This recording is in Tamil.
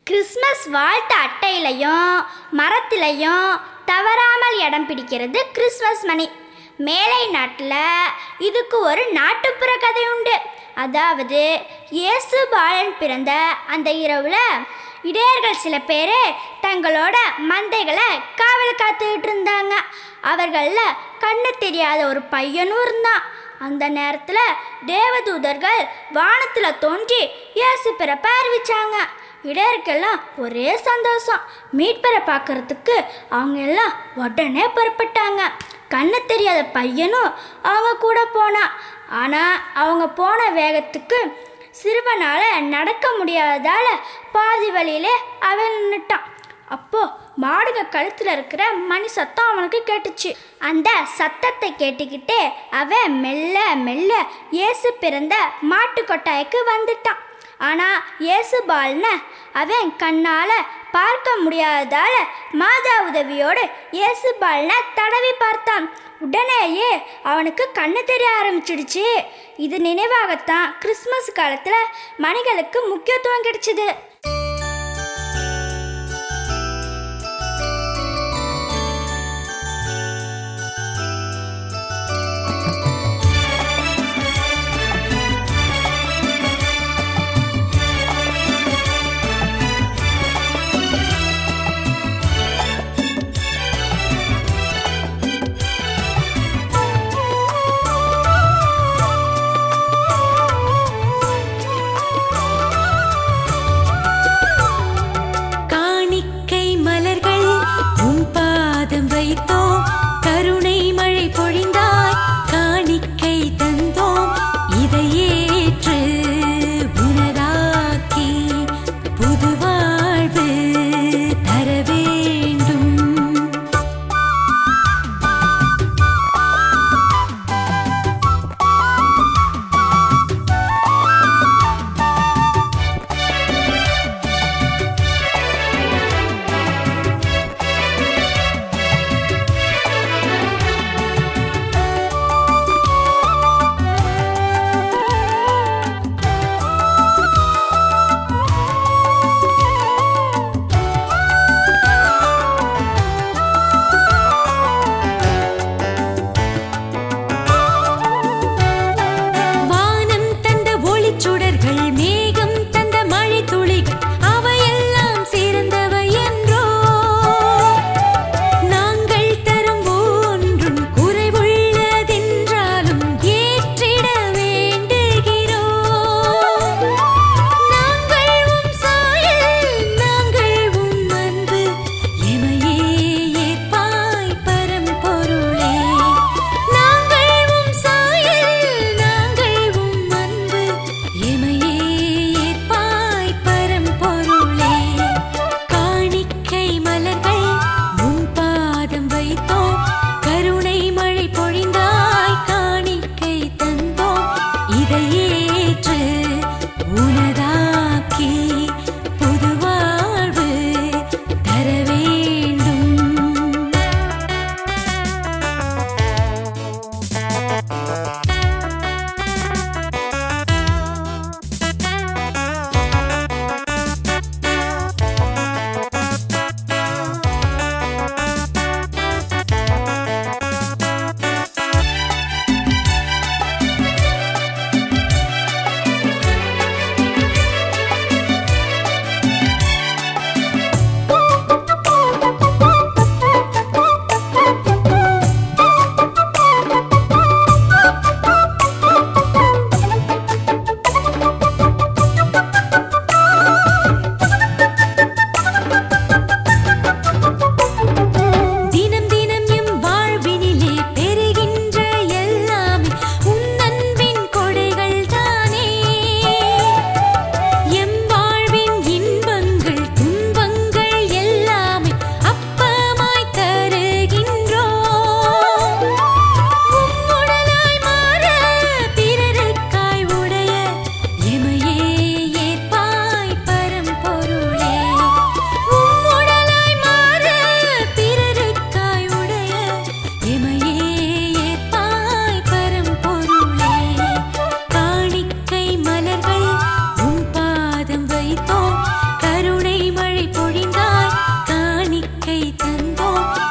கிறிஸ்மஸ் வாழ்த்து அட்டையிலையும் மரத்திலையும் தவறாமல் இடம் பிடிக்கிறது கிறிஸ்மஸ் மணி மேலை நாட்டில் இதுக்கு ஒரு நாட்டுப்புற கதை உண்டு அதாவது இயேசு பாலன் பிறந்த அந்த இரவில் இடையர்கள் சில பேர் தங்களோட மந்தைகளை காவல் காத்துக்கிட்டு இருந்தாங்க அவர்களில் கண்ணு தெரியாத ஒரு பையனும் இருந்தான் அந்த நேரத்தில் தேவதூதர்கள் வானத்தில் தோன்றி இயேசு பிறப்ப அறிவிச்சாங்க இடையருக்கெல்லாம் ஒரே சந்தோஷம் மீட்பரை பார்க்கறதுக்கு அவங்க எல்லாம் உடனே புறப்பட்டாங்க கண்ணு தெரியாத பையனும் அவங்க கூட போனான் ஆனால் அவங்க போன வேகத்துக்கு சிறுவனால் நடக்க முடியாததால பாதி வழியிலே அவன் நின்னுட்டான் அப்போ மாடுக கழுத்தில் இருக்கிற மணி சத்தம் அவனுக்கு கேட்டுச்சு அந்த சத்தத்தை கேட்டுக்கிட்டே அவன் மெல்ல மெல்ல இயேசு பிறந்த மாட்டு கொட்டாய்க்கு வந்துட்டான் ஆனால் இயேசு பால்ன அவன் கண்ணால் பார்க்க முடியாததால மாதா உதவியோடு இயேசு பால்ன தடவி பார்த்தான் உடனேயே அவனுக்கு கண்ணு தெரிய ஆரம்பிச்சிடுச்சு இது நினைவாகத்தான் கிறிஸ்மஸ் காலத்தில் மணிகளுக்கு முக்கியத்துவம் கிடைச்சிது ஆ